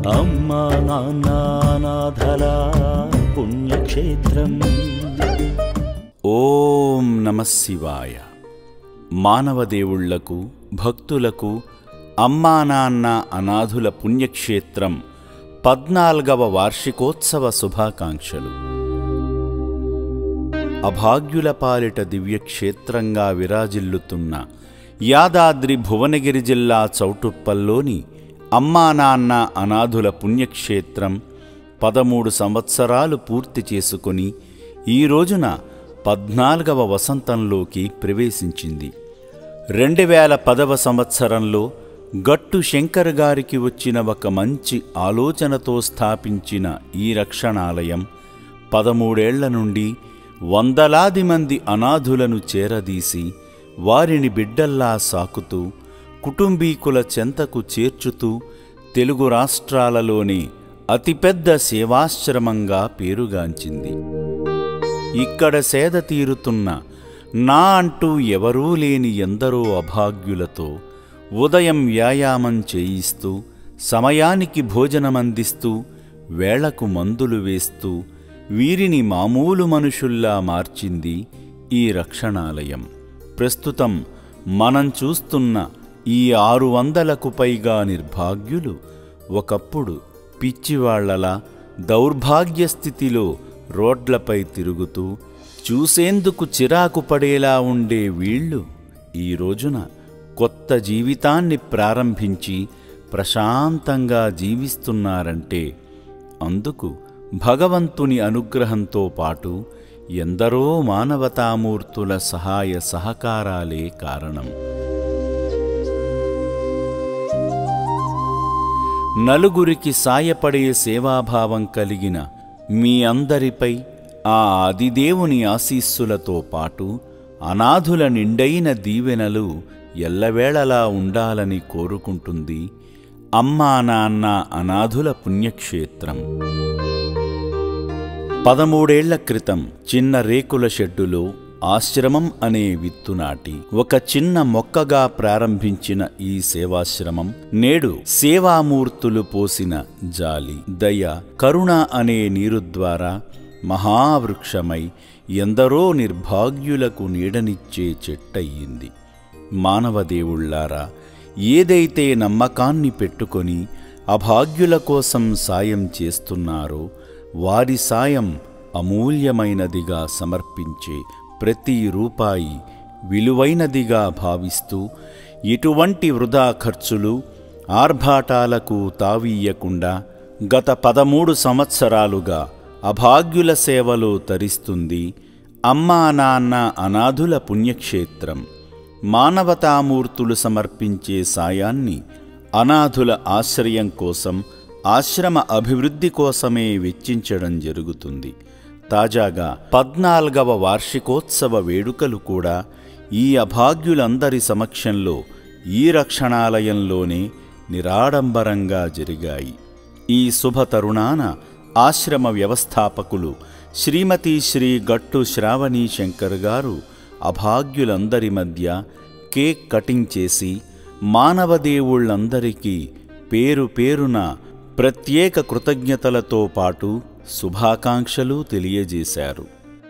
అమ్మా నాన్న అనాథల పుణ్యక్షేత్రం ఓం నమ శివాయ మానవ దేవుళ్లకు భక్తులకు అమ్మా నాన్న అనాథుల పుణ్యక్షేత్రం పద్నాలుగవ వార్షికోత్సవ శుభాకాంక్షలు అభాగ్యుల పాలిట దివ్యక్షేత్రంగా విరాజిల్లుతున్న యాదాద్రి భువనగిరి జిల్లా చౌటుప్పల్లోని అమ్మా నాన్న అనాథుల పుణ్యక్షేత్రం పదమూడు సంవత్సరాలు పూర్తి చేసుకుని ఈ రోజున పద్నాలుగవ వసంతంలోకి ప్రవేశించింది రెండు వేల పదవ సంవత్సరంలో గట్టు శంకర్ గారికి వచ్చిన ఒక మంచి ఆలోచనతో స్థాపించిన ఈ రక్షణాలయం పదమూడేళ్ల నుండి వందలాది మంది అనాథులను చేరదీసి వారిని బిడ్డల్లా సాకుతూ కుటుంబీకుల చెంతకు చేర్చుతూ తెలుగు రాష్ట్రాలలోని అతిపెద్ద సేవాశ్రమంగా పేరుగాంచింది ఇక్కడ సేద తీరుతున్న నా అంటూ ఎవరూ లేని ఎందరో అభాగ్యులతో ఉదయం వ్యాయామం చేయిస్తూ సమయానికి భోజనమందిస్తూ వేళకు మందులు వేస్తూ వీరిని మామూలు మనుషుల్లా మార్చింది ఈ రక్షణాలయం ప్రస్తుతం మనం చూస్తున్న ఈ ఆరు వందలకు పైగా నిర్భాగ్యులు ఒకప్పుడు పిచ్చివాళ్లలా దౌర్భాగ్య స్థితిలో రోడ్లపై తిరుగుతూ చూసేందుకు చిరాకు పడేలా ఉండే వీళ్ళు ఈ రోజున కొత్త జీవితాన్ని ప్రారంభించి ప్రశాంతంగా జీవిస్తున్నారంటే అందుకు భగవంతుని అనుగ్రహంతో పాటు ఎందరో మానవతామూర్తుల సహాయ సహకారాలే కారణం నలుగురికి సాయపడే సేవాభావం కలిగిన మీ అందరిపై ఆ ఆదిదేవుని ఆశీస్సులతో పాటు అనాథుల నిండైన దీవెనలు ఎల్లవేళలా ఉండాలని కోరుకుంటుంది అమ్మా నాన్న అనాథుల పుణ్యక్షేత్రం పదమూడేళ్ల క్రితం చిన్న రేకుల షెడ్డులో ఆశ్రమం అనే విత్తు నాటి ఒక చిన్న మొక్కగా ప్రారంభించిన ఈ సేవాశ్రమం నేడు సేవామూర్తులు పోసిన జాలి దయ కరుణ అనే నీరు ద్వారా మహావృక్షమై ఎందరో నిర్భాగ్యులకు నీడనిచ్చే చెట్టయ్యింది మానవదేవుళ్లారా ఏదైతే నమ్మకాన్ని పెట్టుకొని అభాగ్యుల కోసం సాయం చేస్తున్నారో వారి సాయం అమూల్యమైనదిగా సమర్పించే ప్రతి రూపాయి విలువైనదిగా భావిస్తూ ఎటువంటి వృధా ఖర్చులు ఆర్భాటాలకు తావీయకుండా గత పదమూడు సంవత్సరాలుగా అభాగ్యుల సేవలో తరిస్తుంది అమ్మా నాన్న అనాథుల పుణ్యక్షేత్రం మానవతామూర్తులు సమర్పించే సాయాన్ని అనాథుల ఆశ్రయం కోసం ఆశ్రమ అభివృద్ధి కోసమే వెచ్చించడం జరుగుతుంది తాజాగా పద్నాలుగవ వార్షికోత్సవ వేడుకలు కూడా ఈ అభాగ్యులందరి సమక్షంలో ఈ రక్షణాలయంలోనే నిరాడంబరంగా జరిగాయి ఈ శుభ తరుణాన ఆశ్రమ వ్యవస్థాపకులు శ్రీమతి శ్రీ గట్టు శ్రావణీ శంకర్ గారు అభాగ్యులందరి మధ్య కేక్ కటింగ్ చేసి మానవదేవుళ్ళందరికీ పేరు పేరున ప్రత్యేక కృతజ్ఞతలతో పాటు శుభాకాంక్షలు తెలియజేశారు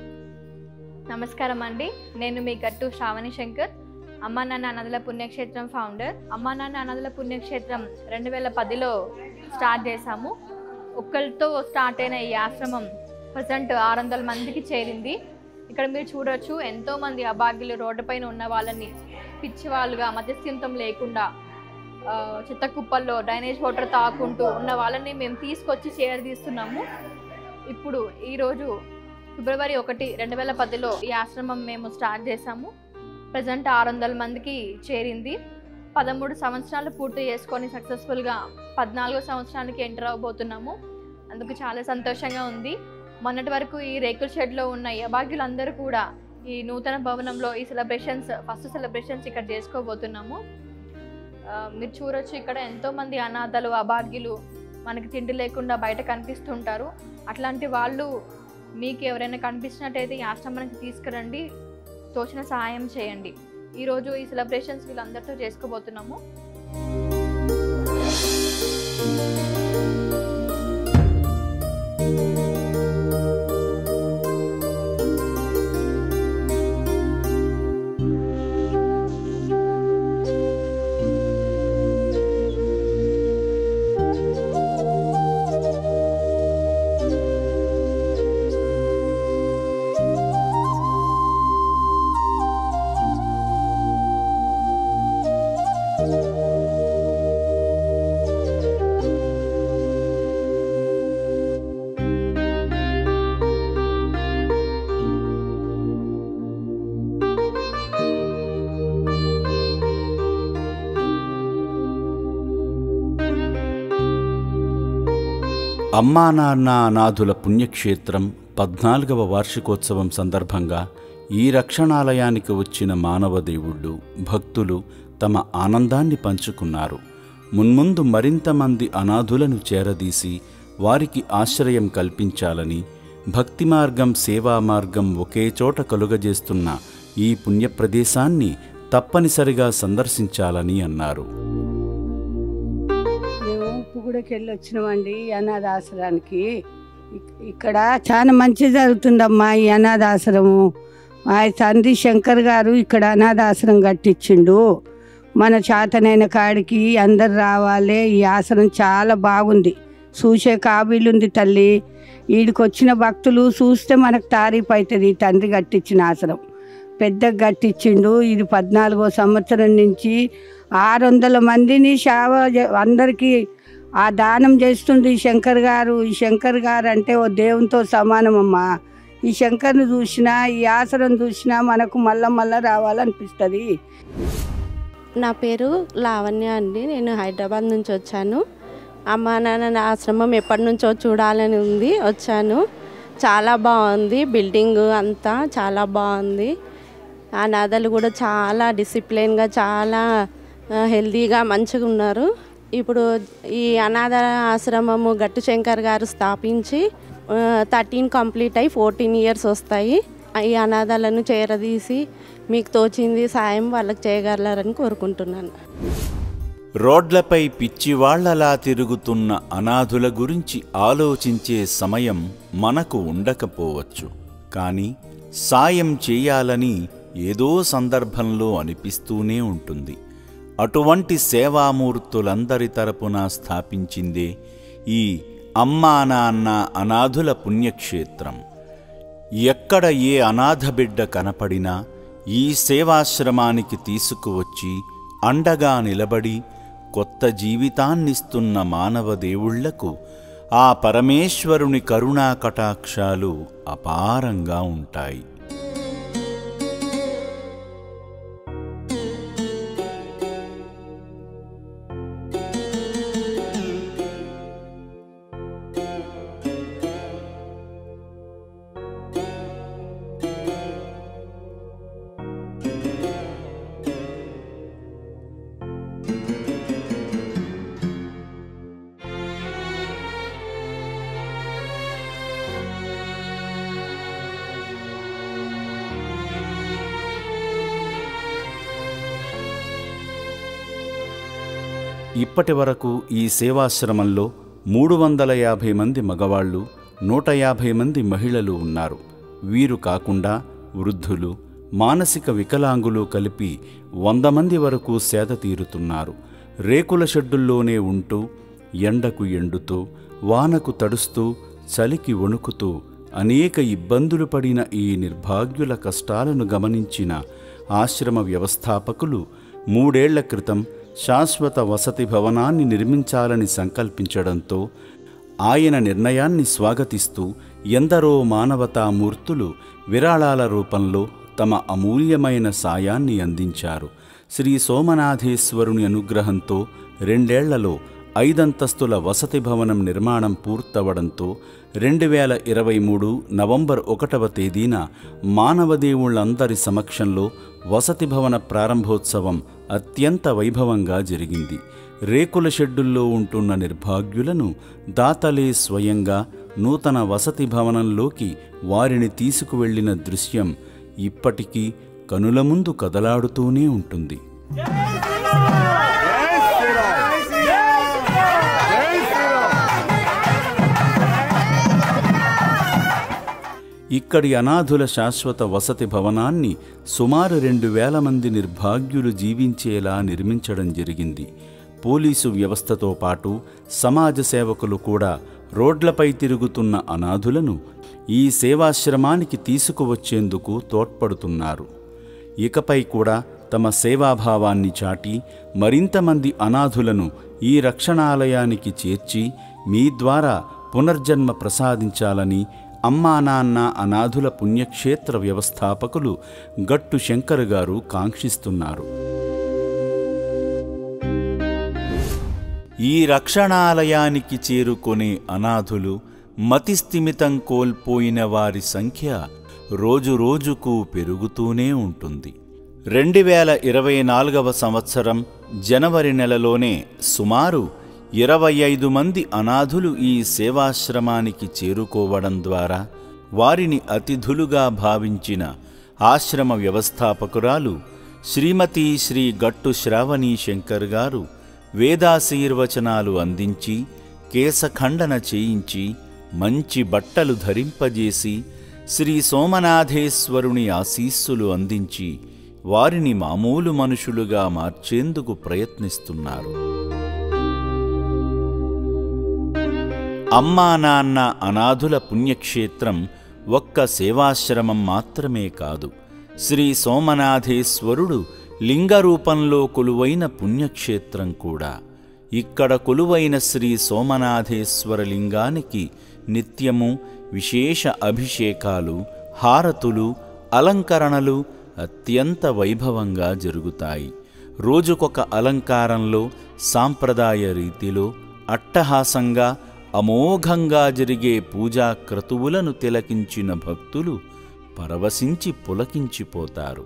నమస్కారం అండి నేను మీ గట్టు శ్రావణి శంకర్ అమ్మా నాన్న అనాథుల పుణ్యక్షేత్రం ఫౌండర్ అమ్మా నాన్న అనాథుల పుణ్యక్షేత్రం రెండు వేల పదిలో స్టార్ట్ చేశాము ఒక్కరితో స్టార్ట్ అయిన ఈ ఆశ్రమం ప్రజెంట్ ఆరు వందల మందికి చేరింది ఇక్కడ మీరు చూడొచ్చు ఎంతోమంది అభాగ్యులు రోడ్డుపైన ఉన్న వాళ్ళని పిచ్చి వాళ్ళుగా మధ్యస్థితం లేకుండా ఆ, చెత్త కుప్పల్లో డ్రైనేజ్ వాటర్ తాకుంటూ ఉన్న వాళ్ళని మేము తీసుకొచ్చి చేరదీస్తున్నాము ఇప్పుడు ఈరోజు ఫిబ్రవరి ఒకటి రెండు వేల పదిలో ఈ ఆశ్రమం మేము స్టార్ట్ చేశాము ప్రజెంట్ ఆరు వందల మందికి చేరింది పదమూడు సంవత్సరాలు పూర్తి చేసుకొని సక్సెస్ఫుల్గా పద్నాలుగో సంవత్సరానికి ఎంటర్ అవబోతున్నాము అందుకు చాలా సంతోషంగా ఉంది మొన్నటి వరకు ఈ రేకుల షెడ్లో ఉన్న ఈ అభాగ్యులందరూ కూడా ఈ నూతన భవనంలో ఈ సెలబ్రేషన్స్ ఫస్ట్ సెలబ్రేషన్స్ ఇక్కడ చేసుకోబోతున్నాము ఆ, మీరు చూడొచ్చు ఇక్కడ ఎంతోమంది అనాథలు అభాగ్యులు మనకి తిండి లేకుండా బయట కనిపిస్తుంటారు అట్లాంటి వాళ్ళు మీకు ఎవరైనా కనిపించినట్టయితే ఈ ఆశ్రమానికి తీసుకురండి తోచిన సహాయం చేయండి ఈరోజు ఈ సెలబ్రేషన్స్ వీళ్ళందరితో చేసుకోబోతున్నాము అమ్మా నాన్న అనాథుల పుణ్యక్షేత్రం పద్నాలుగవ వార్షికోత్సవం సందర్భంగా ఈ రక్షణాలయానికి వచ్చిన మానవ దేవుళ్ళు భక్తులు తమ ఆనందాన్ని పంచుకున్నారు మున్ముందు మరింత మంది అనాథులను చేరదీసి వారికి ఆశ్రయం కల్పించాలని భక్తి మార్గం సేవా మార్గం ఒకే చోట కలుగజేస్తున్న ఈ పుణ్యప్రదేశాన్ని తప్పనిసరిగా సందర్శించాలని అన్నారు మేము ఉప్పుగూడకి వెళ్ళి వచ్చినామండి ఈ అనాథాశ్రమానికి ఇక్- ఇక్కడ చాలా మంచి జరుగుతుందమ్మా ఈ అనాథాశ్రమం మా తండ్రి శంకర్ గారు ఇక్కడ అనాథాశ్రమం కట్టించిండు మన చేతనైన కాడికి అందరు రావాలి ఈ ఆశ్రమం చాలా బాగుంది చూసే కాబీలుంది తల్లి వీడికి వచ్చిన భక్తులు చూస్తే మనకు తారీఫ్ అవుతుంది ఈ తండ్రి కట్టించిన ఆశ్రమం పెద్దగా కట్టించిండు ఇది పద్నాలుగో సంవత్సరం నుంచి ఆరు వందల మందిని సేవ చే- అందరికీ ఆ దానం చేస్తుంది ఈ శంకర్ గారు ఈ శంకర్ గారు అంటే ఓ దేవునితో సమానమమ్మా ఈ శంకర్ని చూసినా ఈ ఆసరం చూసినా మనకు మళ్ళా మళ్ళా రావాలనిపిస్తుంది నా పేరు లావణ్య అండి నేను హైదరాబాద్ నుంచి వచ్చాను అమ్మా నాన్న ఆశ్రమం ఎప్పటి నుంచో చూడాలని ఉంది వచ్చాను చాలా బాగుంది బిల్డింగ్ అంతా చాలా బాగుంది అనాథలు కూడా చాలా డిసిప్లిన్గా చాలా ఆ, హెల్తీగా మంచిగా ఉన్నారు ఇప్పుడు ఈ అనాథ ఆశ్రమము గట్టు శంకర్ గారు స్థాపించి థర్టీన్ కంప్లీట్ అయి ఫోర్టీన్ ఇయర్స్ వస్తాయి ఈ అనాథాలను చేరదీసి మీకు తోచింది సాయం వాళ్ళకి చేయగలరని కోరుకుంటున్నాను రోడ్లపై పిచ్చివాళ్లలా తిరుగుతున్న అనాథుల గురించి ఆలోచించే సమయం మనకు ఉండకపోవచ్చు కానీ సాయం చేయాలని ఏదో సందర్భంలో అనిపిస్తూనే ఉంటుంది అటువంటి సేవామూర్తులందరి తరపున స్థాపించిందే ఈ అమ్మా నాన్న అనాథుల పుణ్యక్షేత్రం ఎక్కడ ఏ అనాథ బిడ్డ కనపడినా ఈ సేవాశ్రమానికి తీసుకువచ్చి అండగా నిలబడి కొత్త జీవితాన్నిస్తున్న మానవ దేవుళ్లకు ఆ పరమేశ్వరుని కరుణా కటాక్షాలు అపారంగా ఉంటాయి ఇప్పటి వరకు ఈ సేవాశ్రమంలో మూడు వందల యాభై మంది మగవాళ్ళు నూట యాభై మంది మహిళలు ఉన్నారు వీరు కాకుండా వృద్ధులు మానసిక వికలాంగులు కలిపి వంద మంది వరకు సేద తీరుతున్నారు రేకుల షెడ్డుల్లోనే ఉంటూ ఎండకు ఎండుతూ వానకు తడుస్తూ చలికి వణుకుతూ అనేక ఇబ్బందులు పడిన ఈ నిర్భాగ్యుల కష్టాలను గమనించిన ఆశ్రమ వ్యవస్థాపకులు మూడేళ్ల క్రితం శాశ్వత వసతి భవనాన్ని నిర్మించాలని సంకల్పించడంతో ఆయన నిర్ణయాన్ని స్వాగతిస్తూ ఎందరో మానవతామూర్తులు విరాళాల రూపంలో తమ అమూల్యమైన సాయాన్ని అందించారు శ్రీ సోమనాథేశ్వరుని అనుగ్రహంతో రెండేళ్లలో ఐదంతస్తుల వసతి భవనం నిర్మాణం పూర్తవడంతో రెండు వేల ఇరవై మూడు నవంబర్ ఒకటవ తేదీన మానవదేవుళ్ళందరి సమక్షంలో వసతి భవన ప్రారంభోత్సవం అత్యంత వైభవంగా జరిగింది రేకుల షెడ్డుల్లో ఉంటున్న నిర్భాగ్యులను దాతలే స్వయంగా నూతన వసతి భవనంలోకి వారిని తీసుకువెళ్లిన దృశ్యం ఇప్పటికీ కనుల ముందు కదలాడుతూనే ఉంటుంది ఇక్కడి అనాథుల శాశ్వత వసతి భవనాన్ని సుమారు రెండు వేల మంది నిర్భాగ్యులు జీవించేలా నిర్మించడం జరిగింది పోలీసు వ్యవస్థతో పాటు సమాజ సేవకులు కూడా రోడ్లపై తిరుగుతున్న అనాథులను ఈ సేవాశ్రమానికి తీసుకువచ్చేందుకు తోడ్పడుతున్నారు ఇకపై కూడా తమ సేవాభావాన్ని చాటి మరింతమంది అనాథులను ఈ రక్షణాలయానికి చేర్చి మీ ద్వారా పునర్జన్మ ప్రసాదించాలని అమ్మా నాన్న అనాథుల పుణ్యక్షేత్ర వ్యవస్థాపకులు గట్టు శంకర్ గారు కాంక్షిస్తున్నారు ఈ రక్షణాలయానికి చేరుకునే అనాథులు మతిస్థిమితం కోల్పోయిన వారి సంఖ్య రోజురోజుకు పెరుగుతూనే ఉంటుంది రెండు వేల ఇరవై నాలుగవ సంవత్సరం జనవరి నెలలోనే సుమారు ఇరవై ఐదు మంది అనాథులు ఈ సేవాశ్రమానికి చేరుకోవడం ద్వారా వారిని అతిథులుగా భావించిన ఆశ్రమ వ్యవస్థాపకురాలు శ్రీమతి శ్రీ గట్టు శ్రావణీ శంకర్ గారు వేదాశీర్వచనాలు అందించి కేశఖండన చేయించి మంచి బట్టలు ధరింపజేసి శ్రీ సోమనాథేశ్వరుని ఆశీస్సులు అందించి వారిని మామూలు మనుషులుగా మార్చేందుకు ప్రయత్నిస్తున్నారు అమ్మా నాన్న అనాథుల పుణ్యక్షేత్రం ఒక్క సేవాశ్రమం మాత్రమే కాదు శ్రీ సోమనాథేశ్వరుడు లింగ రూపంలో కొలువైన పుణ్యక్షేత్రం కూడా ఇక్కడ కొలువైన శ్రీ సోమనాథేశ్వర లింగానికి నిత్యము విశేష అభిషేకాలు హారతులు అలంకరణలు అత్యంత వైభవంగా జరుగుతాయి రోజుకొక అలంకారంలో సాంప్రదాయ రీతిలో అట్టహాసంగా అమోఘంగా జరిగే పూజా క్రతువులను తిలకించిన భక్తులు పరవశించి పులకించిపోతారు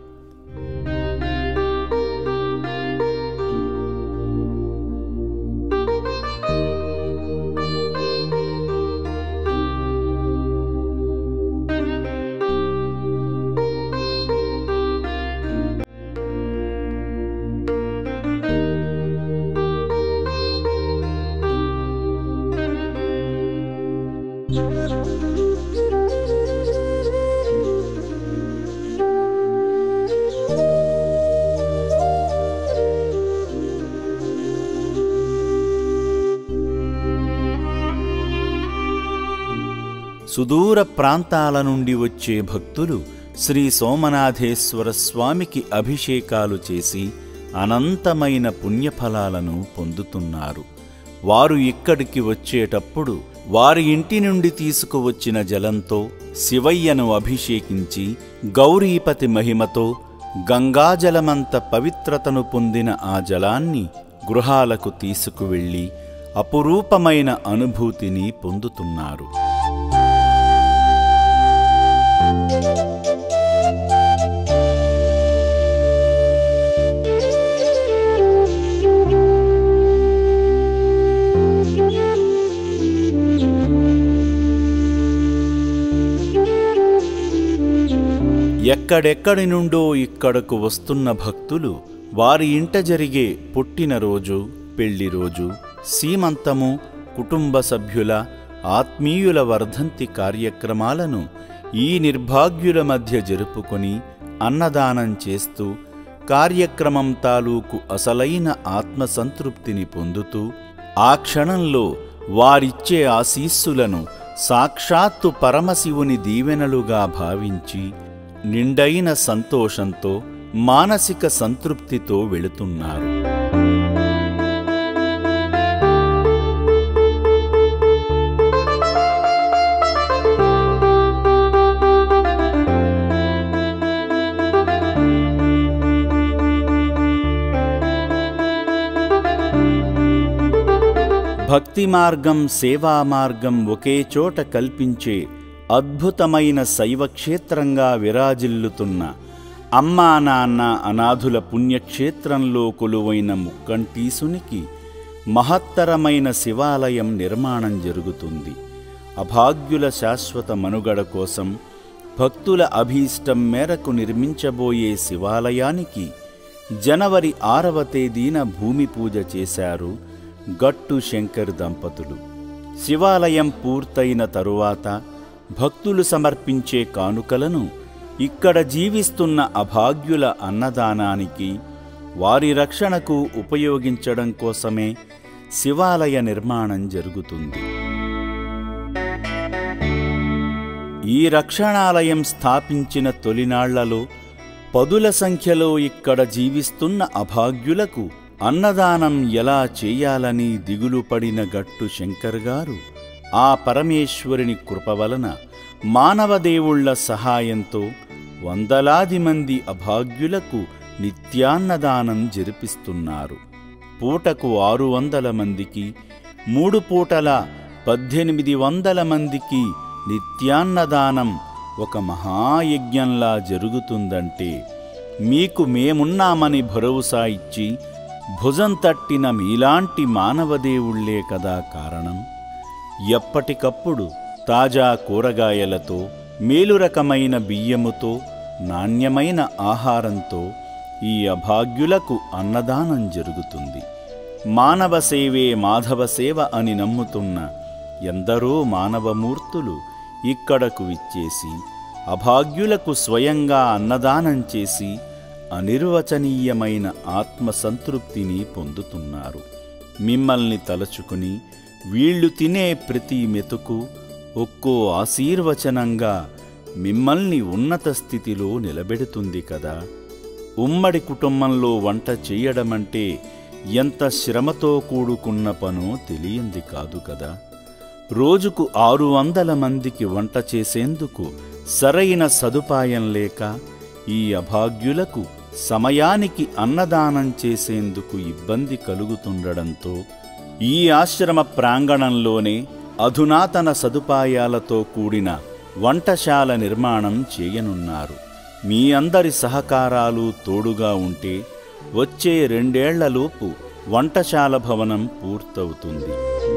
సుదూర ప్రాంతాల నుండి వచ్చే భక్తులు శ్రీ సోమనాథేశ్వర స్వామికి అభిషేకాలు చేసి అనంతమైన పుణ్యఫలాలను పొందుతున్నారు వారు ఇక్కడికి వచ్చేటప్పుడు వారి ఇంటి నుండి తీసుకువచ్చిన జలంతో శివయ్యను అభిషేకించి గౌరీపతి మహిమతో గంగాజలమంత పవిత్రతను పొందిన ఆ జలాన్ని గృహాలకు తీసుకువెళ్ళి అపురూపమైన అనుభూతిని పొందుతున్నారు ఎక్కడెక్కడి నుండో ఇక్కడకు వస్తున్న భక్తులు వారి ఇంట జరిగే పుట్టినరోజు పెళ్లి రోజు సీమంతము కుటుంబ సభ్యుల ఆత్మీయుల వర్ధంతి కార్యక్రమాలను ఈ నిర్భాగ్యుల మధ్య జరుపుకొని అన్నదానం చేస్తూ కార్యక్రమం తాలూకు అసలైన ఆత్మసంతృప్తిని పొందుతూ ఆ క్షణంలో వారిచ్చే ఆశీస్సులను సాక్షాత్తు పరమశివుని దీవెనలుగా భావించి నిండైన సంతోషంతో మానసిక సంతృప్తితో వెళుతున్నారు భక్తి మార్గం సేవా మార్గం ఒకే చోట కల్పించే అద్భుతమైన శైవక్షేత్రంగా విరాజిల్లుతున్న అమ్మా నాన్న అనాథుల పుణ్యక్షేత్రంలో కొలువైన ముక్కంటీసునికి మహత్తరమైన శివాలయం నిర్మాణం జరుగుతుంది అభాగ్యుల శాశ్వత మనుగడ కోసం భక్తుల అభీష్టం మేరకు నిర్మించబోయే శివాలయానికి జనవరి ఆరవ తేదీన భూమి పూజ చేశారు గట్టు శంకర్ దంపతులు శివాలయం పూర్తయిన తరువాత భక్తులు సమర్పించే కానుకలను ఇక్కడ జీవిస్తున్న అభాగ్యుల అన్నదానానికి వారి రక్షణకు ఉపయోగించడం కోసమే శివాలయ నిర్మాణం జరుగుతుంది ఈ రక్షణాలయం స్థాపించిన తొలినాళ్లలో పదుల సంఖ్యలో ఇక్కడ జీవిస్తున్న అభాగ్యులకు అన్నదానం ఎలా చేయాలని దిగులు పడిన గట్టు శంకర్ గారు ఆ పరమేశ్వరుని కృప వలన మానవదేవుళ్ల సహాయంతో వందలాది మంది అభాగ్యులకు నిత్యాన్నదానం జరిపిస్తున్నారు పూటకు ఆరు వందల మందికి మూడు పూటల పద్దెనిమిది వందల మందికి నిత్యాన్నదానం ఒక మహాయజ్ఞంలా జరుగుతుందంటే మీకు మేమున్నామని భరోసా ఇచ్చి భుజం తట్టిన మీలాంటి మానవదేవుళ్లే కదా కారణం ఎప్పటికప్పుడు తాజా కూరగాయలతో మేలు రకమైన బియ్యముతో నాణ్యమైన ఆహారంతో ఈ అభాగ్యులకు అన్నదానం జరుగుతుంది మానవ సేవే మాధవ సేవ అని నమ్ముతున్న ఎందరో మానవమూర్తులు ఇక్కడకు విచ్చేసి అభాగ్యులకు స్వయంగా అన్నదానం చేసి అనిర్వచనీయమైన ఆత్మసంతృప్తిని పొందుతున్నారు మిమ్మల్ని తలచుకుని వీళ్ళు తినే ప్రతి మెతుకు ఒక్కో ఆశీర్వచనంగా మిమ్మల్ని ఉన్నత స్థితిలో నిలబెడుతుంది కదా ఉమ్మడి కుటుంబంలో వంట చేయడమంటే ఎంత శ్రమతో కూడుకున్న పనో తెలియంది కాదు కదా రోజుకు ఆరు వందల మందికి వంట చేసేందుకు సరైన సదుపాయం లేక ఈ అభాగ్యులకు సమయానికి అన్నదానం చేసేందుకు ఇబ్బంది కలుగుతుండడంతో ఈ ఆశ్రమ ప్రాంగణంలోనే అధునాతన సదుపాయాలతో కూడిన వంటశాల నిర్మాణం చేయనున్నారు మీ అందరి సహకారాలు తోడుగా ఉంటే వచ్చే రెండేళ్లలోపు వంటశాల భవనం పూర్తవుతుంది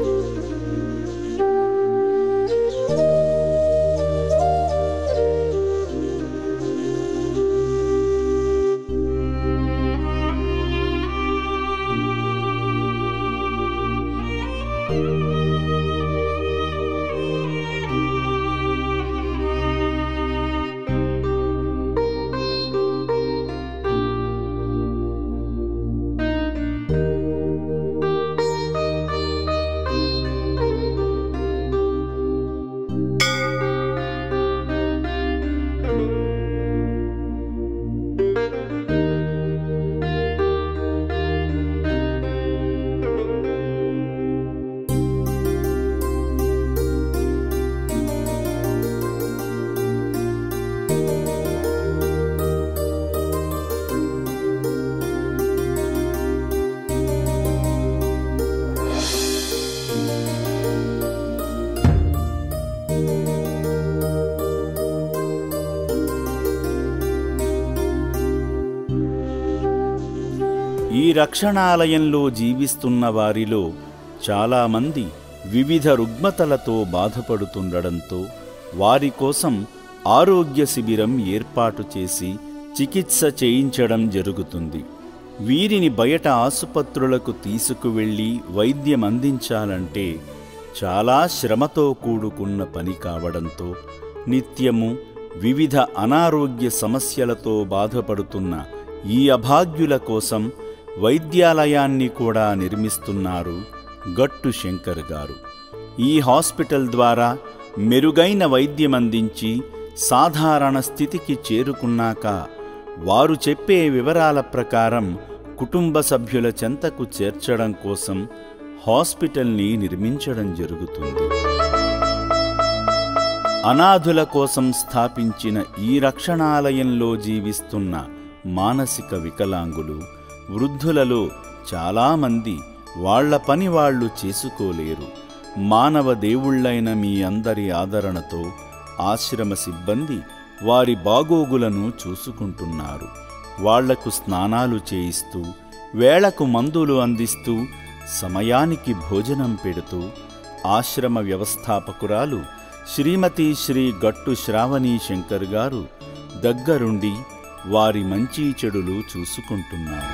ఈ రక్షణాలయంలో జీవిస్తున్న వారిలో చాలామంది వివిధ రుగ్మతలతో బాధపడుతుండడంతో వారి కోసం ఆరోగ్య శిబిరం ఏర్పాటు చేసి చికిత్స చేయించడం జరుగుతుంది వీరిని బయట ఆసుపత్రులకు తీసుకువెళ్ళి వైద్యం అందించాలంటే చాలా శ్రమతో కూడుకున్న పని కావడంతో నిత్యము వివిధ అనారోగ్య సమస్యలతో బాధపడుతున్న ఈ అభాగ్యుల కోసం వైద్యాలయాన్ని కూడా నిర్మిస్తున్నారు గట్టు శంకర్ గారు ఈ హాస్పిటల్ ద్వారా మెరుగైన వైద్యం అందించి సాధారణ స్థితికి చేరుకున్నాక వారు చెప్పే వివరాల ప్రకారం కుటుంబ సభ్యుల చెంతకు చేర్చడం కోసం హాస్పిటల్ని నిర్మించడం జరుగుతుంది అనాథుల కోసం స్థాపించిన ఈ రక్షణాలయంలో జీవిస్తున్న మానసిక వికలాంగులు వృద్ధులలో చాలామంది వాళ్ల పని వాళ్ళు చేసుకోలేరు మానవ దేవుళ్ళైన మీ అందరి ఆదరణతో ఆశ్రమ సిబ్బంది వారి బాగోగులను చూసుకుంటున్నారు వాళ్లకు స్నానాలు చేయిస్తూ వేళకు మందులు అందిస్తూ సమయానికి భోజనం పెడుతూ ఆశ్రమ వ్యవస్థాపకురాలు శ్రీమతి శ్రీ గట్టు శ్రావణీ శంకర్ గారు దగ్గరుండి వారి మంచి చెడులు చూసుకుంటున్నారు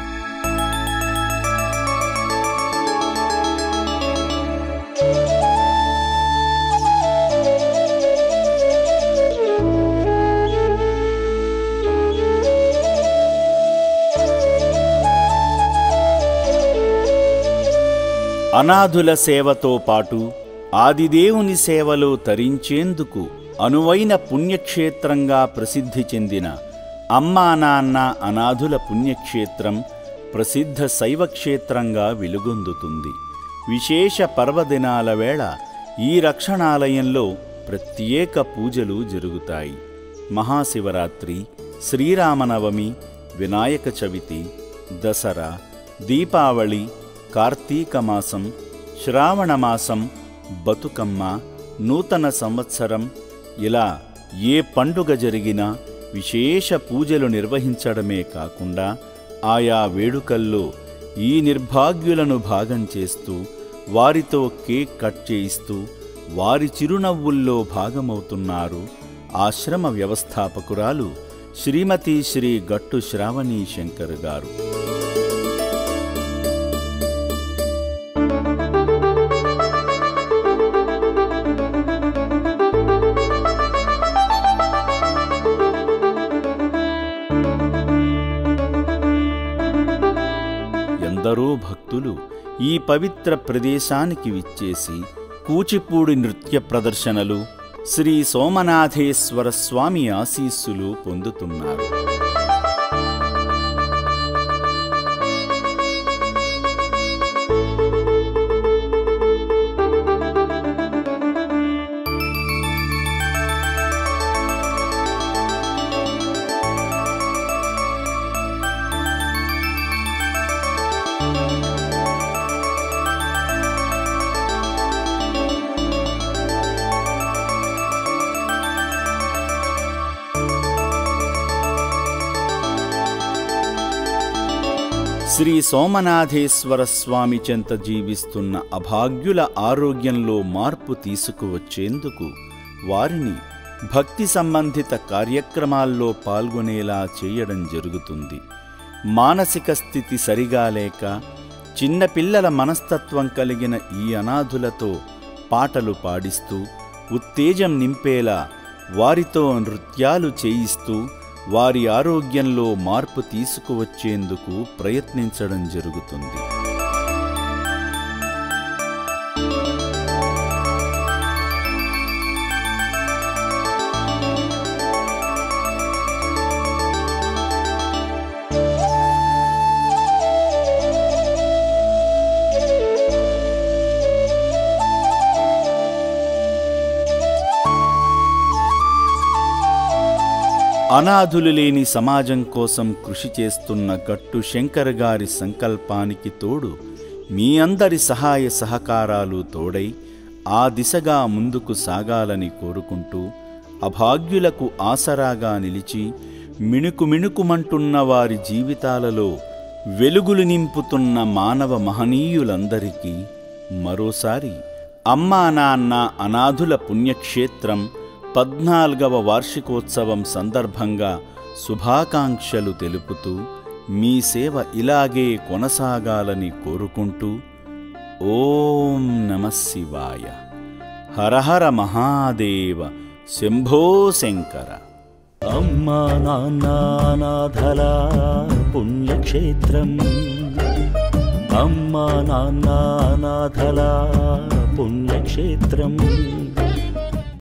అనాథుల సేవతో పాటు ఆదిదేవుని సేవలో తరించేందుకు అనువైన పుణ్యక్షేత్రంగా ప్రసిద్ధి చెందిన అమ్మా నాన్న అనాథుల పుణ్యక్షేత్రం ప్రసిద్ధ శైవక్షేత్రంగా వెలుగొందుతుంది విశేష పర్వదినాల వేళ ఈ రక్షణాలయంలో ప్రత్యేక పూజలు జరుగుతాయి మహాశివరాత్రి శ్రీరామనవమి వినాయక చవితి దసరా దీపావళి కార్తీక మాసం శ్రావణ మాసం బతుకమ్మ నూతన సంవత్సరం ఇలా ఏ పండుగ జరిగినా విశేష పూజలు నిర్వహించడమే కాకుండా ఆయా వేడుకల్లో ఈ నిర్భాగ్యులను భాగం చేస్తూ వారితో కేక్ కట్ చేయిస్తూ వారి చిరునవ్వుల్లో భాగమవుతున్నారు ఆశ్రమ వ్యవస్థాపకురాలు శ్రీమతి శ్రీ గట్టు శ్రావణీ శంకర్ గారు ఎందరో భక్తులు ఈ పవిత్ర ప్రదేశానికి విచ్చేసి కూచిపూడి నృత్య ప్రదర్శనలు శ్రీ సోమనాథేశ్వర స్వామి ఆశీస్సులు పొందుతున్నారు శ్రీ సోమనాథేశ్వర స్వామి చెంత జీవిస్తున్న అభాగ్యుల ఆరోగ్యంలో మార్పు తీసుకువచ్చేందుకు వారిని భక్తి సంబంధిత కార్యక్రమాల్లో పాల్గొనేలా చేయడం జరుగుతుంది మానసిక స్థితి సరిగా లేక చిన్నపిల్లల మనస్తత్వం కలిగిన ఈ అనాథులతో పాటలు పాడిస్తూ ఉత్తేజం నింపేలా వారితో నృత్యాలు చేయిస్తూ వారి ఆరోగ్యంలో మార్పు తీసుకువచ్చేందుకు ప్రయత్నించడం జరుగుతుంది అనాథులు లేని సమాజం కోసం కృషి చేస్తున్న గట్టు శంకర్ గారి సంకల్పానికి తోడు మీ అందరి సహాయ సహకారాలు తోడై ఆ దిశగా ముందుకు సాగాలని కోరుకుంటూ అభాగ్యులకు ఆసరాగా నిలిచి మిణుకు మిణుకుమంటున్న వారి జీవితాలలో వెలుగులు నింపుతున్న మానవ మహనీయులందరికీ మరోసారి అమ్మా నాన్న అనాథుల పుణ్యక్షేత్రం పద్నాలుగవ వార్షికోత్సవం సందర్భంగా శుభాకాంక్షలు తెలుపుతూ మీ సేవ ఇలాగే కొనసాగాలని కోరుకుంటూ ఓం నమ శివాయ హరహర మహాదేవ శంభో శంకర అమ్మా నాన్ననాథల పుణ్యక్షేత్రం అమ్మా నాన్ననాథల పుణ్యక్షేత్రం